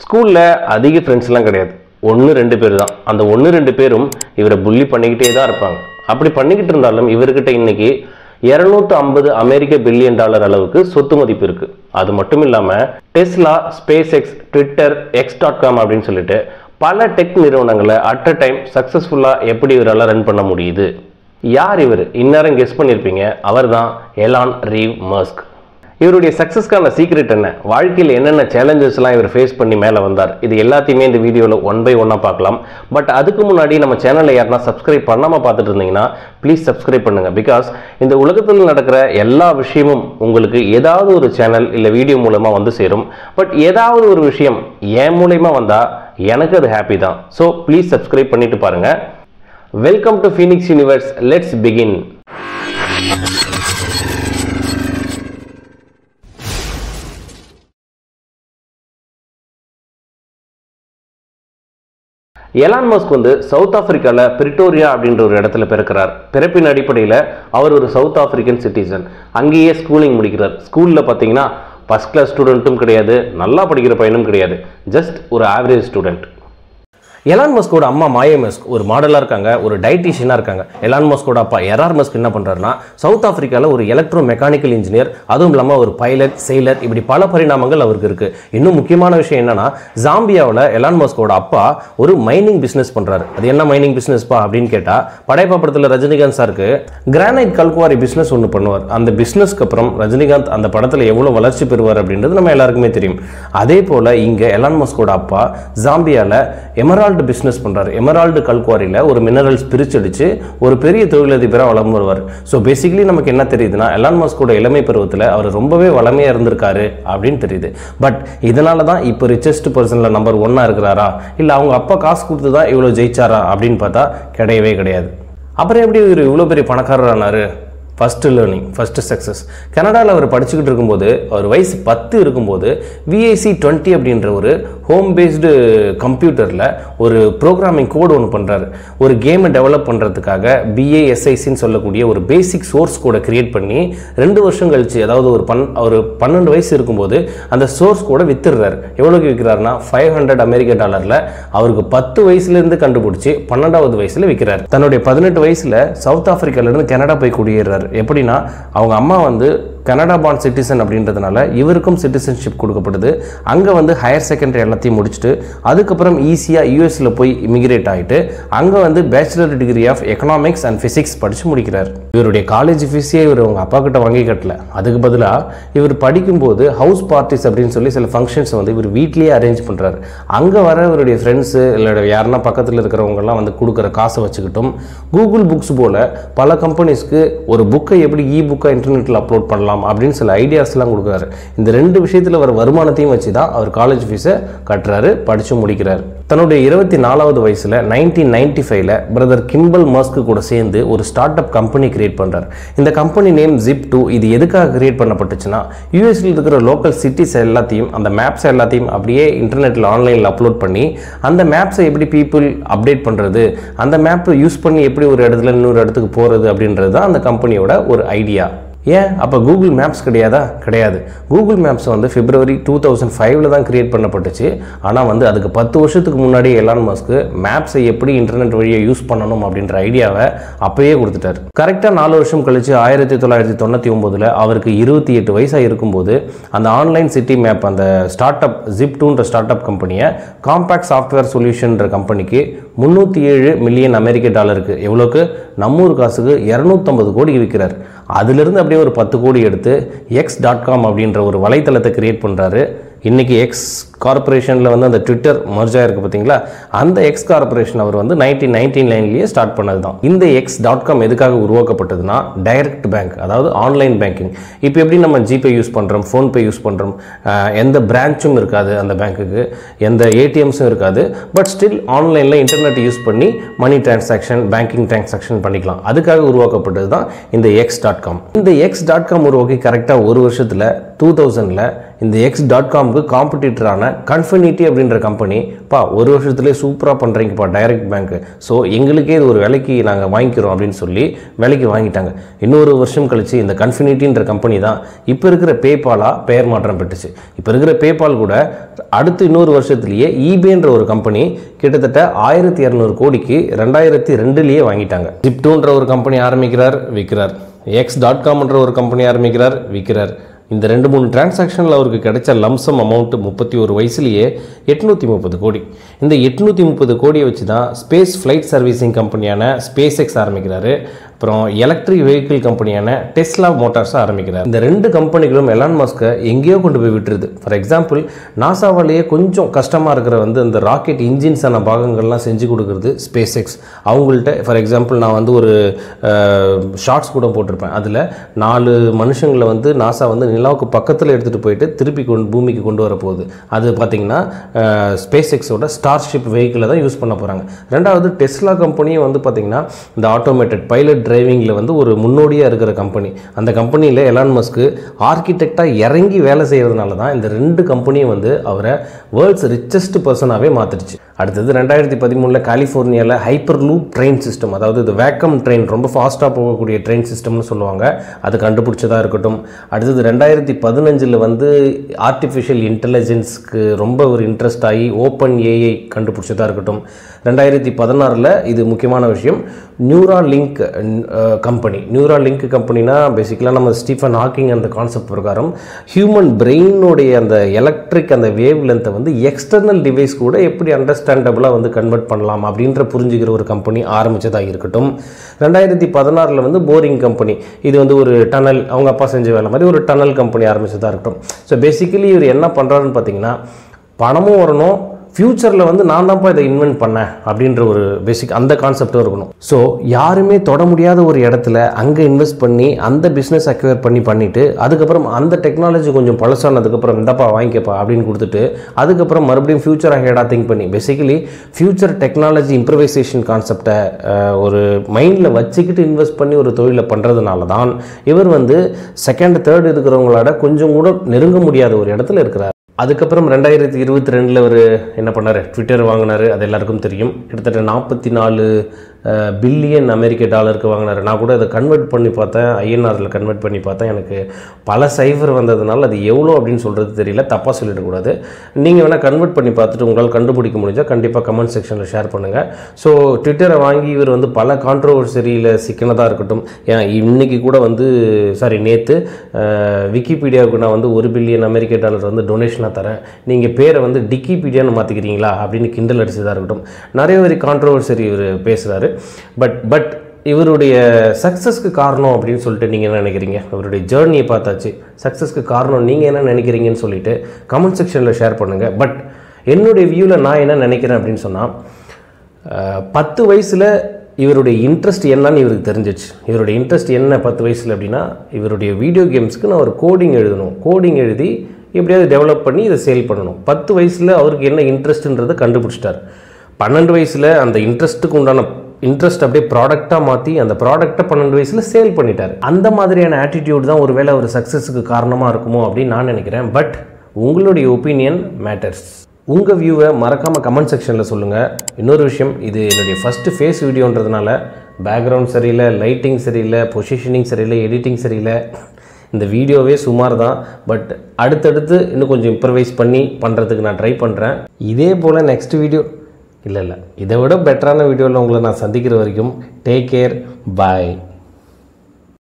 ஸ்கூலில் அதிக ஃப்ரெண்ட்ஸ்லாம் கிடையாது ஒன்று ரெண்டு பேர் தான் அந்த ஒன்று ரெண்டு பேரும் இவரை புள்ளி பண்ணிக்கிட்டே தான் இருப்பாங்க அப்படி பண்ணிக்கிட்டு இருந்தாலும் இவர்கிட்ட இன்னைக்கு இரநூத்து ஐம்பது அமெரிக்க பில்லியன் டாலர் அளவுக்கு சொத்து மதிப்பு இருக்கு அது மட்டும் இல்லாமல் Tesla SpaceX Twitter X dot com அப்படின்னு சொல்லிட்டு பல டெக் நிறுவனங்களை அட் அ டைம் சக்ஸஸ்ஃபுல்லாக எப்படி இவரால் ரன் பண்ண முடியுது யார் இவர் இந்நேரம் கெஸ் பண்ணியிருப்பீங்க அவர் தான் எலான் ரீவ் மஸ்க் இவருடைய சக்ஸஸ்க்கான சீக்ரெட் என்ன வாழ்க்கையில் என்னென்ன சேலஞ்சஸ்லாம் இவர் ஃபேஸ் பண்ணி மேலே வந்தார் இது எல்லாத்தையுமே இந்த வீடியோவில் ஒன் பை ஒன்னாக பார்க்கலாம் பட் அதுக்கு முன்னாடி நம்ம சேனலை யாருன்னா சப்ஸ்கிரைப் பண்ணாமல் பார்த்துட்டு இருந்தீங்கன்னா ப்ளீஸ் சப்ஸ்கிரைப் பண்ணுங்கள் பிகாஸ் இந்த உலகத்தில் நடக்கிற எல்லா விஷயமும் உங்களுக்கு ஏதாவது ஒரு சேனல் இல்லை வீடியோ மூலமாக வந்து சேரும் பட் ஏதாவது ஒரு விஷயம் என் மூலயமா வந்தால் எனக்கு அது ஹாப்பி தான் ஸோ ப்ளீஸ் சப்ஸ்கிரைப் பண்ணிட்டு பாருங்கள் welcome to Phoenix universe let's begin Elon Musk வந்து சவுத் ஆப்பிரிக்காவில் பிரிட்டோரியா அப்படின்ற ஒரு இடத்துல பிறக்கிறார் பிறப்பின் அடிப்படையில் அவர் ஒரு சவுத் ஆப்பிரிக்கன் சிட்டிசன் அங்கேயே ஸ்கூலிங் முடிக்கிறார் ஸ்கூலில் பார்த்தீங்கன்னா ஃபஸ்ட் கிளாஸ் ஸ்டூடெண்ட்டும் கிடையாது நல்லா படிக்கிற பையனும் கிடையாது ஜஸ்ட் ஒரு ஆவரேஜ் ஸ்டூடெண்ட் எலான் மஸ்கோட அம்மா மாயா மஸ்க் ஒரு மாடலாக இருக்காங்க ஒரு டயட்டிஷியனாக இருக்காங்க எலான் மஸ்கோட அப்பா எரார் மஸ்க் என்ன பண்ணுறாருன்னா சவுத் ஆப்பிரிக்காவில் ஒரு எலக்ட்ரோ மெக்கானிக்கல் இன்ஜினியர் அதுவும் இல்லாமல் ஒரு பைலட் செயலர் இப்படி பல பரிணாமங்கள் அவருக்கு இருக்குது இன்னும் முக்கியமான விஷயம் என்னன்னா ஜாம்பியாவில் எலான் மஸ்கோட அப்பா ஒரு மைனிங் பிஸ்னஸ் பண்ணுறாரு அது என்ன மைனிங் பிஸ்னஸ்ப்பா அப்படின்னு கேட்டால் படையப்பா படத்தில் ரஜினிகாந்த் சாருக்கு கிரானைட் கல்குவாரி பிஸ்னஸ் ஒன்று பண்ணுவார் அந்த பிஸ்னஸ்க்கு அப்புறம் ரஜினிகாந்த் அந்த படத்தில் எவ்வளோ வளர்ச்சி பெறுவார் அப்படின்றது நம்ம எல்லாருக்குமே தெரியும் அதே போல் இங்கே எலான் மஸ்கோட அப்பா ஜாம்பியாவில் எமரால்டு பிஸ்னஸ் பண்ணுறாரு எமரால்டு கல்குவாரியில் ஒரு மினரல்ஸ் பிரிச்சடிச்சு ஒரு பெரிய தொழிலதிபராக வளம் வருவார் ஸோ பேசிக்கலி நமக்கு என்ன தெரியுதுன்னா எலான் மஸ்கோட இளமை பருவத்தில் அவர் ரொம்பவே வளமையாக இருந்திருக்காரு அப்படின்னு தெரியுது பட் இதனால தான் இப்போ ரிச்சஸ்ட் பர்சனில் நம்பர் ஒன்னாக இருக்கிறாரா இல்லை அவங்க அப்பா காசு கொடுத்து தான் இவ்வளோ ஜெயிச்சாரா அப்படின்னு பார்த்தா கிடையவே கிடையாது அப்புறம் எப்படி இவர் இவ்வளோ பெரிய பணக்காரர் ஆனாரு ஃபஸ்ட்டு லேர்னிங் ஃபஸ்ட்டு சக்ஸஸ் கனடாவில் அவர் படிச்சுக்கிட்டு இருக்கும்போது அவர் வயசு பத்து இருக்கும்போது விஐசி டுவெண்ட்டி அப்படின்ற ஒரு ஹோம் பேஸ்டு கம்ப்யூட்டரில் ஒரு ப்ரோக்ராமிங் கோடு ஒன்று பண்ணுறாரு ஒரு கேமை டெவலப் பண்ணுறதுக்காக பிஏஎஸ்ஐசின்னு சொல்லக்கூடிய ஒரு பேசிக் சோர்ஸ் கோடை கிரியேட் பண்ணி ரெண்டு வருஷம் கழிச்சு அதாவது ஒரு பன் ஒரு பன்னெண்டு வயசு இருக்கும்போது அந்த சோர்ஸ் கோடை வித்துடுறாரு எவ்வளோக்கு விற்கிறாருன்னா ஃபைவ் ஹண்ட்ரட் அமெரிக்க டாலரில் அவருக்கு பத்து வயசுலேருந்து கண்டுபிடிச்சி பன்னெண்டாவது வயசில் விற்கிறார் தன்னுடைய பதினெட்டு வயசில் சவுத் ஆப்பிரிக்காலேருந்து கனடா போய் குடியேறாரு எப்படின்னா அவங்க அம்மா வந்து கனடா பான் சிட்டிசன் அப்படின்றதுனால இவருக்கும் சிட்டிசன்ஷிப் கொடுக்கப்படுது அங்கே வந்து ஹையர் செகண்டரி எல்லாத்தையும் முடிச்சுட்டு அதுக்கப்புறம் ஈஸியாக யூஎஸில் போய் இமிகிரேட் ஆகிட்டு அங்கே வந்து bachelor degree of economics and physics படித்து முடிக்கிறார் இவருடைய காலேஜ் ஃபீஸே இவர் அவங்க அப்பா கிட்ட வாங்கி கட்டல அதுக்கு பதிலாக இவர் படிக்கும்போது ஹவுஸ் பார்ட்டிஸ் அப்படின்னு சொல்லி சில ஃபங்க்ஷன்ஸ் வந்து இவர் வீட்லேயே அரேஞ்ச் பண்ணுறாரு அங்கே வர இவருடைய ஃப்ரெண்ட்ஸு இல்லை யாருன்னா பக்கத்தில் இருக்கிறவங்கலாம் வந்து கொடுக்குற காசை வச்சுக்கிட்டும் கூகுள் புக்ஸ் போல் பல கம்பெனிஸ்க்கு ஒரு புக்கை எப்படி இ புக்கை இன்டர்நெட்டில் அப்லோட் பண்ணலாம் பண்ணலாம் அப்படின்னு சில ஐடியாஸ்லாம் கொடுக்குறாரு இந்த ரெண்டு விஷயத்தில் வர வருமானத்தையும் வச்சு தான் அவர் காலேஜ் ஃபீஸை கட்டுறாரு படித்து முடிக்கிறார் தன்னுடைய இருபத்தி நாலாவது வயசில் நைன்டீன் நைன்டி ஃபைவ்ல பிரதர் கிம்பல் மஸ்க் கூட சேர்ந்து ஒரு ஸ்டார்ட் அப் கம்பெனி கிரியேட் பண்ணுறார் இந்த கம்பெனி நேம் ஜிப் டூ இது எதுக்காக கிரியேட் பண்ணப்பட்டுச்சுன்னா யூஎஸில் இருக்கிற லோக்கல் சிட்டிஸ் எல்லாத்தையும் அந்த மேப்ஸ் எல்லாத்தையும் அப்படியே இன்டர்நெட்டில் ஆன்லைனில் அப்லோட் பண்ணி அந்த மேப்ஸை எப்படி பீப்புள் அப்டேட் பண்ணுறது அந்த மேப்பை யூஸ் பண்ணி எப்படி ஒரு இடத்துல இன்னொரு இடத்துக்கு போகிறது அப்படின்றது தான் அந்த கம்பெனியோட ஒரு ஐடியா ஏன் அப்போ கூகுள் மேப்ஸ் கிடையாதா கிடையாது கூகுள் மேப்ஸ் வந்து பிப்ரவரி டூ தௌசண்ட் ஃபைவ்ல தான் கிரியேட் பண்ணப்பட்டுச்சு ஆனால் வந்து அதுக்கு பத்து வருஷத்துக்கு முன்னாடி எலான் மஸ்க்கு மேப்ஸை எப்படி இன்டர்நெட் வழியை யூஸ் பண்ணணும் அப்படின்ற ஐடியாவை அப்பயே கொடுத்துட்டார் கரெக்டாக நாலு வருஷம் கழிச்சு ஆயிரத்தி தொள்ளாயிரத்தி தொண்ணூற்றி ஒம்போதில் அவருக்கு இருபத்தி எட்டு வயசாக இருக்கும்போது அந்த ஆன்லைன் சிட்டி மேப் அந்த ஸ்டார்ட் அப் ஜிப் டூன்ற ஸ்டார்ட் அப் கம்பெனியை காம்பேக்ட் சாஃப்ட்வேர் சொல்யூஷன்ற கம்பெனிக்கு முந்நூற்றி ஏழு மில்லியன் அமெரிக்க டாலருக்கு எவ்வளோக்கு நம்மூர் காசுக்கு இரநூத்தம்பது கோடி விற்கிறார் அதிலிருந்து அப்படியே ஒரு பத்து கோடி எடுத்து எக்ஸ் டாட் காம் அப்படின்ற ஒரு வலைத்தளத்தை கிரியேட் பண்ணுறாரு இன்றைக்கி எக்ஸ் கார்பரேஷனில் வந்து அந்த ட்விட்டர் மர்ஜ் ஆயிருக்கு பார்த்தீங்களா அந்த எக்ஸ் கார்பரேஷன் அவர் வந்து நைன்டீன் நைன்டீன் லைன்லேயே ஸ்டார்ட் பண்ணது தான் இந்த எக்ஸ் டாட் காம் எதுக்காக உருவாக்கப்பட்டதுன்னா டைரக்ட் பேங்க் அதாவது ஆன்லைன் பேங்கிங் இப்போ எப்படி நம்ம ஜிபே யூஸ் பண்ணுறோம் ஃபோன்பே யூஸ் பண்ணுறோம் எந்த பிரான்ச்சும் இருக்காது அந்த பேங்க்குக்கு எந்த ஏடிஎம்ஸும் இருக்காது பட் ஸ்டில் ஆன்லைனில் இன்டர்நெட் யூஸ் பண்ணி மணி டிரான்சாக்ஷன் பேங்கிங் டிரான்சாக்ஷன் பண்ணிக்கலாம் அதுக்காக உருவாக்கப்பட்டது தான் இந்த எக்ஸ் டாட் காம் இந்த எக்ஸ் டாட் காம் உருவாக்கி கரெக்டாக ஒரு வருஷத்தில் டூ தௌசண்டில் இந்த எக்ஸ் டாட் காம்க்கு காம்படிட்டரான கன்ஃபினிட்டி அப்படின்ற கம்பெனி பா ஒரு வருஷத்துலேயே சூப்பராக பண்ணுறீங்கப்பா டைரக்ட் பேங்க்கு ஸோ எங்களுக்கே இது ஒரு விலைக்கு நாங்கள் வாங்கிக்கிறோம் அப்படின்னு சொல்லி விலைக்கு வாங்கிட்டாங்க இன்னொரு வருஷம் கழிச்சு இந்த கன்ஃபினிட்டின்ற கம்பெனி தான் இப்போ இருக்கிற பேபாலாக பெயர் மாற்றம் பெற்றுச்சு இப்போ இருக்கிற பேபால் கூட அடுத்து இன்னொரு வருஷத்துலேயே ஈபேன்ற ஒரு கம்பெனி கிட்டத்தட்ட ஆயிரத்தி இரநூறு கோடிக்கு ரெண்டாயிரத்தி ரெண்டுலேயே வாங்கிட்டாங்க ஜிப்டோன்ற ஒரு கம்பெனி ஆரம்பிக்கிறார் விற்கிறார் எக்ஸ் டாட் காம்ன்ற ஒரு கம்பெனி ஆரம்பிக்கிறார் விற்கிறார் இந்த ரெண்டு மூணு டிரான்சாக்ஷனில் அவருக்கு கிடைச்ச லம்சம் அமௌண்ட் முப்பத்தி ஒரு வயசுலேயே எட்நூற்றி முப்பது கோடி இந்த எட்நூற்றி முப்பது கோடியை வச்சு தான் ஸ்பேஸ் ஃப்ளைட் சர்வீசிங் கம்பெனியான ஸ்பேஸ் எக்ஸ் ஆரம்பிக்கிறாரு அப்புறம் எலக்ட்ரிக் வெஹிக்கிள் கம்பெனியான டெஸ்லா மோட்டார்ஸ் ஆரம்பிக்கிறார் இந்த ரெண்டு கம்பெனிகளும் எலான் மாஸ்க்கை எங்கேயோ கொண்டு போய் விட்டுருது ஃபார் எக்ஸாம்பிள் நாசாவாலேயே கொஞ்சம் கஷ்டமாக இருக்கிற வந்து இந்த ராக்கெட் இன்ஜின்ஸான பாகங்கள்லாம் செஞ்சு கொடுக்குறது ஸ்பேஸ் எக்ஸ் அவங்கள்ட்ட ஃபார் எக்ஸாம்பிள் நான் வந்து ஒரு ஷார்ட்ஸ் கூட போட்டிருப்பேன் அதில் நாலு மனுஷங்களை வந்து நாசா வந்து நிலாவுக்கு பக்கத்தில் எடுத்துகிட்டு போயிட்டு திருப்பி கொண்டு பூமிக்கு கொண்டு வர போகுது அது பார்த்திங்கன்னா ஸ்பேஸ் எக்ஸோட ஸ்டார்ஷிப் வெஹிக்கிளை தான் யூஸ் பண்ண போகிறாங்க ரெண்டாவது டெஸ்லா கம்பெனியும் வந்து பார்த்திங்கன்னா இந்த ஆட்டோமேட்டட் பைலட் டிரைவிங்கில் வந்து ஒரு முன்னோடியாக இருக்கிற கம்பெனி அந்த கம்பெனியில் எலான் மஸ்க்கு ஆர்கிடெக்டாக இறங்கி வேலை செய்கிறதுனால தான் இந்த ரெண்டு கம்பெனியும் வந்து அவரை வேர்ல்ட்ஸ் ரிச்சஸ்ட் பர்சனாகவே மாற்றிடுச்சு அடுத்தது ரெண்டாயிரத்தி பதிமூணில் கலிஃபோர்னியாவில் ஹைப்பர் லூப் ட்ரெயின் சிஸ்டம் அதாவது இது வேக்கம் ட்ரெயின் ரொம்ப ஃபாஸ்ட்டாக போகக்கூடிய ட்ரெயின் சிஸ்டம்னு சொல்லுவாங்க அது கண்டுபிடிச்சதா இருக்கட்டும் அடுத்தது ரெண்டாயிரத்தி பதினஞ்சில் வந்து ஆர்டிஃபிஷியல் இன்டெலிஜென்ஸ்க்கு ரொம்ப ஒரு இன்ட்ரெஸ்ட் ஆகி ஓப்பன் ஏஐ கண்டுபிடிச்சதா இருக்கட்டும் ரெண்டாயிரத்தி பதினாறில் இது முக்கியமான விஷயம் Neuralink company Neuralink கம்பெனினா பேசிக்கலாக நம்ம ஸ்டீஃபன் ஹாக்கிங் அந்த கான்செப்ட் பிரகாரம் ஹியூமன் பிரெயினுடைய அந்த எலக்ட்ரிக் அந்த வேவ் லென்த்தை வந்து எக்ஸ்டர்னல் டிவைஸ் கூட எப்படி அண்டர்ஸ்டாண்டபிளாக வந்து கன்வெர்ட் பண்ணலாம் அப்படின்ற புரிஞ்சுக்கிற ஒரு கம்பெனி ஆரம்பித்ததாக இருக்கட்டும் ரெண்டாயிரத்தி பதினாறில் வந்து போரிங் கம்பெனி இது வந்து ஒரு டனல் அவங்க அப்பா செஞ்ச வேலை மாதிரி ஒரு டனல் கம்பெனி ஆரம்பித்ததாக இருக்கட்டும் ஸோ பேசிக்கலி இவர் என்ன பண்ணுறாருன்னு பார்த்தீங்கன்னா பணமும் வரணும் ஃப்யூச்சரில் வந்து நான் தான்ப்பா இதை இன்வென்ட் பண்ணேன் அப்படின்ற ஒரு பேசிக் அந்த கான்செப்டும் இருக்கணும் ஸோ யாருமே தொட முடியாத ஒரு இடத்துல அங்கே இன்வெஸ்ட் பண்ணி அந்த பிஸ்னஸ் அக்வயர் பண்ணி பண்ணிவிட்டு அதுக்கப்புறம் அந்த டெக்னாலஜி கொஞ்சம் பழசானதுக்கப்புறம் இந்தப்பா வாங்கிக்கப்பா அப்படின்னு கொடுத்துட்டு அதுக்கப்புறம் மறுபடியும் ஃப்யூச்சர் ஹேடாக திங்க் பண்ணி பேசிக்கலி ஃப்யூச்சர் டெக்னாலஜி இம்ப்ரவைசேஷன் கான்செப்டை ஒரு மைண்டில் வச்சுக்கிட்டு இன்வெஸ்ட் பண்ணி ஒரு தொழிலை பண்ணுறதுனால தான் இவர் வந்து செகண்ட் தேர்ட் இருக்கிறவங்களோட கொஞ்சம் கூட நெருங்க முடியாத ஒரு இடத்துல இருக்கிறார் அதுக்கப்புறம் ரெண்டாயிரத்தி இருபத்தி ரெண்டில் அவர் என்ன பண்ணார் ட்விட்டர் வாங்கினார் அது எல்லாருக்கும் தெரியும் கிட்டத்தட்ட நாற்பத்தி நாலு பில்லியன் அமெரிக்க டாலருக்கு வாங்கினார் நான் கூட அதை கன்வெர்ட் பண்ணி பார்த்தேன் ஐஎன்ஆரில் கன்வெர்ட் பண்ணி பார்த்தேன் எனக்கு பல சைஃபர் வந்ததுனால அது எவ்வளோ அப்படின்னு சொல்கிறது தெரியல தப்பாக சொல்லிடக்கூடாது நீங்கள் வேணால் கன்வெர்ட் பண்ணி பார்த்துட்டு உங்களால் கண்டுபிடிக்க முடிஞ்சால் கண்டிப்பாக கமெண்ட் செக்ஷனில் ஷேர் பண்ணுங்கள் ஸோ ட்விட்டரை வாங்கி இவர் வந்து பல கான்ட்ரவர்சரியில் சிக்கினதாக இருக்கட்டும் ஏன் இன்னைக்கு கூட வந்து சாரி நேற்று விக்கிபீடியாவுக்கு நான் வந்து ஒரு பில்லியன் அமெரிக்க டாலர் வந்து டொனேஷனாக தரேன் நீங்கள் பேரை வந்து டிக்கிபீடியான்னு மாற்றிக்கிறீங்களா அப்படின்னு கிண்டல் அடிச்சதாக இருக்கட்டும் நிறைய பேர் கான்ட்ரவர்சரி இவர் பேசுகிறாரு பட் பட் இவருடைய சக்ஸஸ்க்கு காரணம் அப்படின்னு சொல்லிட்டு நீங்கள் என்ன நினைக்கிறீங்க இவருடைய ஜேர்னியை பார்த்தாச்சு சக்ஸஸ்க்கு காரணம் நீங்கள் என்ன நினைக்கிறீங்கன்னு சொல்லிட்டு கமெண்ட் செக்ஷனில் ஷேர் பண்ணுங்கள் பட் என்னுடைய வியூவில் நான் என்ன நினைக்கிறேன் அப்படின்னு சொன்னால் பத்து வயசில் இவருடைய இன்ட்ரெஸ்ட் என்னன்னு இவருக்கு தெரிஞ்சிச்சு இவருடைய இன்ட்ரெஸ்ட் என்ன பத்து வயசில் அப்படின்னா இவருடைய வீடியோ கேம்ஸ்க்கு நான் ஒரு கோடிங் எழுதணும் கோடிங் எழுதி எப்படியாவது டெவலப் பண்ணி இதை சேல் பண்ணணும் பத்து வயசில் அவருக்கு என்ன இன்ட்ரெஸ்ட்டுன்றதை கண்டுபிடிச்சிட்டார் பன்னெண்டு வயசில் அந்த இன்ட்ரெஸ்ட்டுக்கு உண்டான இன்ட்ரெஸ்ட் அப்படியே ப்ராடக்டாக மாற்றி அந்த ப்ராடக்ட்டை பன்னெண்டு வயசில் சேல் பண்ணிட்டார் அந்த மாதிரியான ஆட்டிடியூட் தான் ஒருவேளை ஒரு சக்ஸஸுக்கு காரணமாக இருக்குமோ அப்படின்னு நான் நினைக்கிறேன் பட் உங்களுடைய ஒப்பீனியன் மேட்டர்ஸ் உங்கள் வியூவை மறக்காமல் கமெண்ட் செக்ஷனில் சொல்லுங்கள் இன்னொரு விஷயம் இது என்னுடைய ஃபஸ்ட்டு ஃபேஸ் வீடியோன்றதுனால பேக்ரவுண்ட் சரியில்லை லைட்டிங் சரியில்லை பொசிஷனிங் சரியில்லை எடிட்டிங் சரியில்லை இந்த வீடியோவே சுமார் தான் பட் அடுத்தடுத்து இன்னும் கொஞ்சம் இம்ப்ரவைஸ் பண்ணி பண்ணுறதுக்கு நான் ட்ரை பண்ணுறேன் இதே போல் நெக்ஸ்ட் வீடியோ இல்லை இல்லை இதை விட பெட்டரான வீடியோவில் உங்களை நான் சந்திக்கிற வரைக்கும் டேக் கேர் பாய்